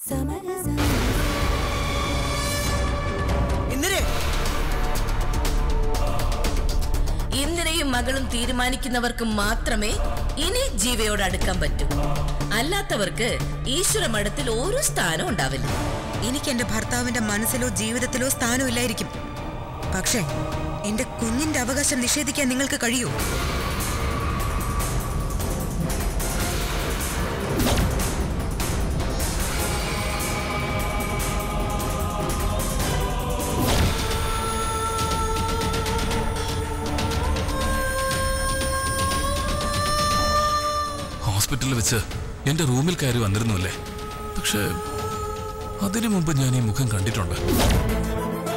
ഇന്ദിരേ ഇന്ദിരയും മകളും തീരുമാനിക്കുന്നവർക്ക് മാത്രമേ ഇനി ജീവയോട് അടുക്കാൻ പറ്റൂ അല്ലാത്തവർക്ക് ഈശ്വര മഠത്തിൽ ഒരു സ്ഥാനം ഉണ്ടാവില്ല എനിക്ക് എന്റെ ഭർത്താവിന്റെ മനസ്സിലോ ജീവിതത്തിലോ സ്ഥാനമില്ലായിരിക്കും പക്ഷേ എന്റെ കുഞ്ഞിന്റെ അവകാശം നിഷേധിക്കാൻ നിങ്ങൾക്ക് കഴിയൂ ഹോസ്പിറ്റലിൽ വെച്ച് എന്റെ റൂമിൽ കയറി വന്നിരുന്നുവല്ലേ പക്ഷേ അതിനു മുമ്പ് ഞാൻ ഈ മുഖം കണ്ടിട്ടുണ്ട്